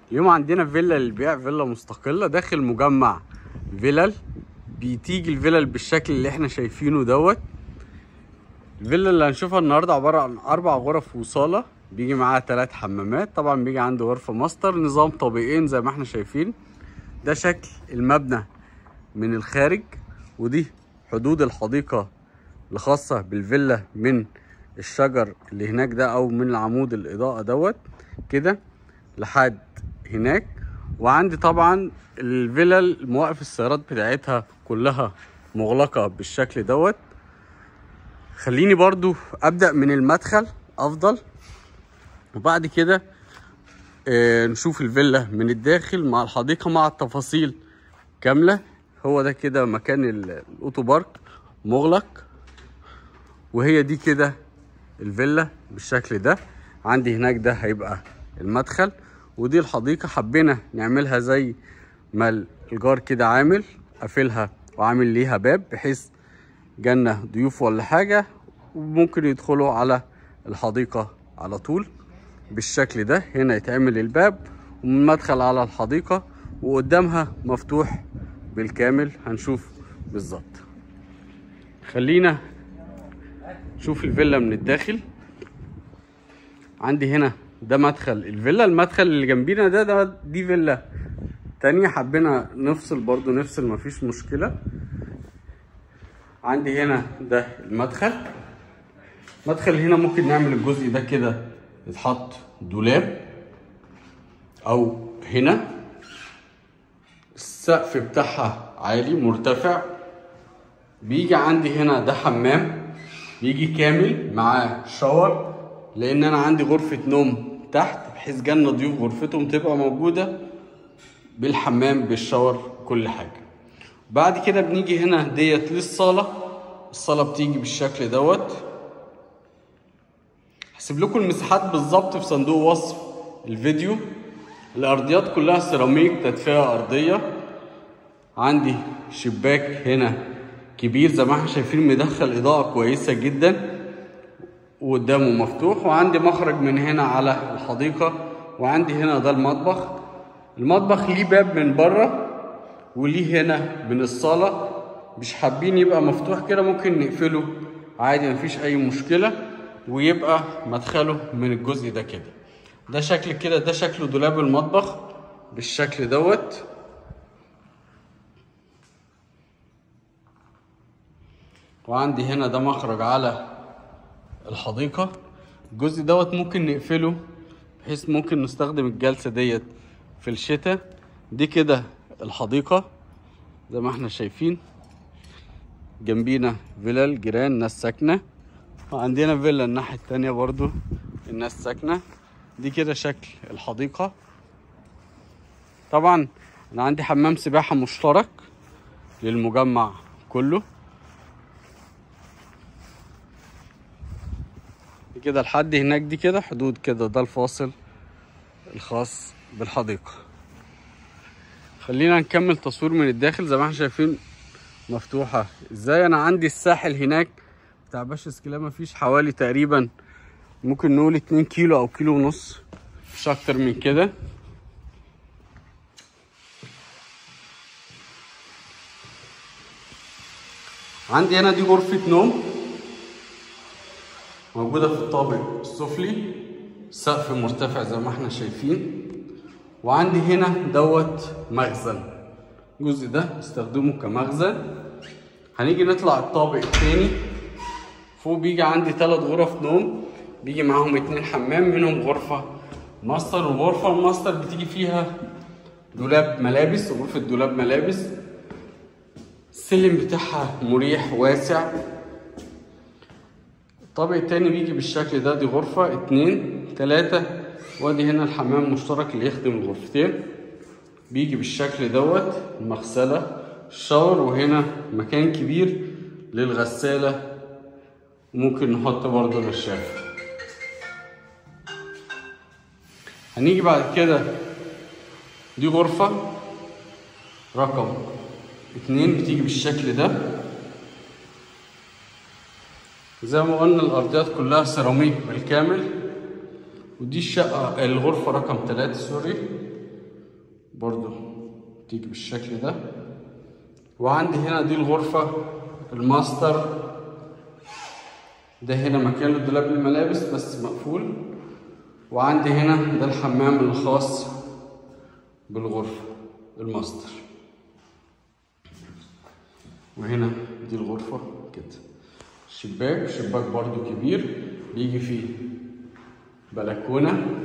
اليوم عندنا فيلا للبيع فيلا مستقلة داخل مجمع فيلل بتيجي الفيلل بالشكل اللي احنا شايفينه دوت الفيلا اللي هنشوفها النهارده عبارة عن أربع غرف وصالة بيجي معاها تلات حمامات طبعا بيجي عنده غرفة ماستر نظام طابقين زي ما احنا شايفين ده شكل المبنى من الخارج ودي حدود الحديقة الخاصة بالفيلا من الشجر اللي هناك ده او من العمود الاضاءة دوت كده لحد هناك وعندي طبعا الفيلل مواقف السيارات بتاعتها كلها مغلقة بالشكل دوت خليني برضو ابدأ من المدخل افضل وبعد كده آه، نشوف الفيلا من الداخل مع الحديقة مع التفاصيل كاملة هو ده كده مكان ال- الاوتو بارك مغلق وهي دي كده الفيلا بالشكل ده عندي هناك ده هيبقى المدخل ودي الحديقة حبينا نعملها زي ما الجار كده عامل قافلها وعامل ليها باب بحيث جالنا ضيوف ولا حاجة وممكن يدخلوا على الحديقة على طول بالشكل ده هنا يتعمل الباب ومن مدخل على الحديقة وقدامها مفتوح بالكامل هنشوف بالظبط خلينا نشوف الفيلا من الداخل عندي هنا ده مدخل الفيلا المدخل اللي جنبينا ده ده دي فيلا تانية حبينا نفصل برضو نفصل مفيش مشكلة عندي هنا ده المدخل مدخل هنا ممكن نعمل الجزء ده كده يتحط دولاب او هنا السقف بتاعها عالي مرتفع بيجي عندي هنا ده حمام بيجي كامل معاه شاور لان انا عندي غرفة نوم تحت بحيث جالنا ضيوف غرفتهم تبقى موجودة بالحمام بالشاور كل حاجة بعد كده بنيجي هنا ديت للصالة الصالة بتيجي بالشكل دوت هسيب لكم المساحات بالظبط في صندوق وصف الفيديو الارضيات كلها سيراميك تدفئة ارضية عندي شباك هنا كبير زي ما احنا شايفين مدخل اضاءة كويسة جدا وقدامه مفتوح وعندي مخرج من هنا على الحديقة وعندي هنا ده المطبخ المطبخ ليه باب من بره وليه هنا من الصالة مش حابين يبقى مفتوح كده ممكن نقفله عادي مفيش أي مشكلة ويبقى مدخله من الجزء ده كده ده شكل كده ده شكل دولاب المطبخ بالشكل دوت وعندي هنا ده مخرج على الحديقة الجزء دوت ممكن نقفله بحيث ممكن نستخدم الجلسة ديت في الشتاء دي كده الحديقة زي ما احنا شايفين جنبينا فيلل جيران ناس ساكنة وعندنا فيلا الناحية التانية برضو الناس ساكنة دي كده شكل الحديقة طبعا انا عندي حمام سباحة مشترك للمجمع كله دي كده لحد هناك دي كده حدود كده ده الفاصل الخاص بالحديقة خلينا نكمل تصوير من الداخل زي ما احنا شايفين مفتوحة ازاي انا عندي الساحل هناك بتاع باشا اسكلا مفيش حوالي تقريبا ممكن نقول اتنين كيلو او كيلو ونص مش اكتر من كده عندي هنا دي غرفة نوم موجودة في الطابق السفلي سقف مرتفع زي ما احنا شايفين وعندي هنا دوت مخزن الجزء ده استخدمه كمخزن هنيجي نطلع الطابق التاني فوق بيجي عندي ثلاث غرف نوم بيجي معاهم اتنين حمام منهم غرفة ماستر وغرفة الماستر بتيجي فيها دولاب ملابس غرفة دولاب ملابس السلم بتاعها مريح واسع الطابق التاني بيجي بالشكل ده دي غرفة اتنين تلاتة وادي هنا الحمام مشترك اللي يخدم الغرفتين بيجي بالشكل دوت المغسلة الشاور وهنا مكان كبير للغسالة وممكن نحط برضه نشافة هنيجي بعد كده دي غرفة رقم اتنين بتيجي بالشكل ده زي ما قلنا الارضيات كلها سيراميك بالكامل ودي الشقة الغرفة رقم تلاتة سوري برضو تيجي بالشكل ده وعندي هنا دي الغرفة الماستر ده هنا مكان لدولاب الملابس بس مقفول وعندي هنا ده الحمام الخاص بالغرفة الماستر وهنا دي الغرفة كده شباك شباك برضو كبير بيجي فيه بلكونة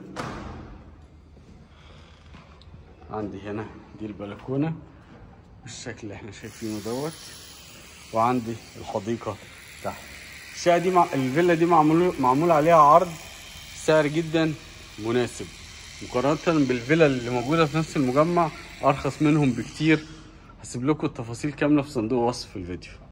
عندي هنا دي البلكونة بالشكل اللي احنا شايفينه دوت وعندي الحديقة تحت الشقة دي مع... الفيلا دي معمول معمول عليها عرض سعر جدا مناسب مقارنة بالفيلا اللي موجودة في نفس المجمع أرخص منهم بكتير هسيب لكم التفاصيل كاملة في صندوق وصف الفيديو